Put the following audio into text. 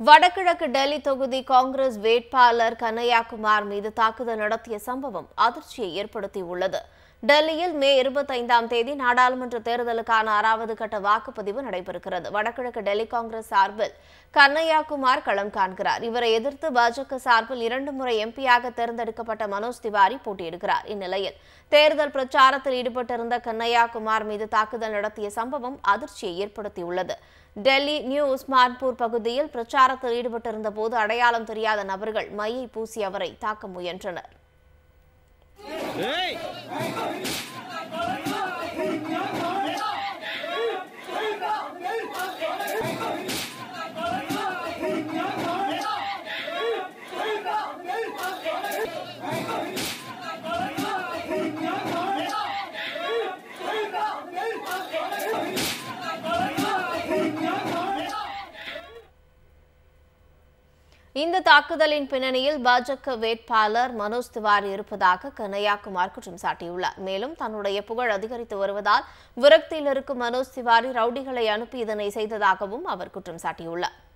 வடகிழக்கு டெல்லி தொகுதி காங்கிரஸ் வேட்பாளர் கன்னையாகுமார் மீது தாக்குதல் நடத்திய சம்பவம் அதிர்ச்சியை ஏற்படுத்தியுள்ளது டெல்லியில் மே இருபத்தைந்தாம் தேதி நாடாளுமன்ற தேர்தலுக்கான ஆறாவது கட்ட வாக்குப்பதிவு நடைபெறுகிறது வடகிழக்கு டெல்லி காங்கிரஸ் சார்பில் கன்னையாகுமார் களம் காண்கிறார் இவரை எதிர்த்து பாஜக சார்பில் இரண்டு முறை எம்பியாக தேர்ந்தெடுக்கப்பட்ட மனோஜ் திவாரி போட்டியிடுகிறார் இந்நிலையில் தேர்தல் பிரச்சாரத்தில் ஈடுபட்டிருந்த கன்னையாகுமார் மீது தாக்குதல் நடத்திய சம்பவம் அதிர்ச்சியை ஏற்படுத்தியுள்ளது டெல்லி நியூ உஸ்மான்பூர் பகுதியில் பிரச்சாரத்தில் ஈடுபட்டிருந்த போது அடையாளம் தெரியாத நபர்கள் மையை பூசி அவரை தாக்க முயன்றனர் இந்த தாக்குதலின் பின்னணியில் பாஜக வேட்பாளர் மனோஜ் திவாரி இருப்பதாக கன்னையாகுமார் குற்றம் சாட்டியுள்ளார் மேலும் தன்னுடைய புகழ் அதிகரித்து வருவதால் விரக்தியில் இருக்கும் மனோஜ் திவாரி ரவுடிகளை அனுப்பி இதனை செய்ததாகவும் அவர் குற்றம் சாட்டியுள்ளார்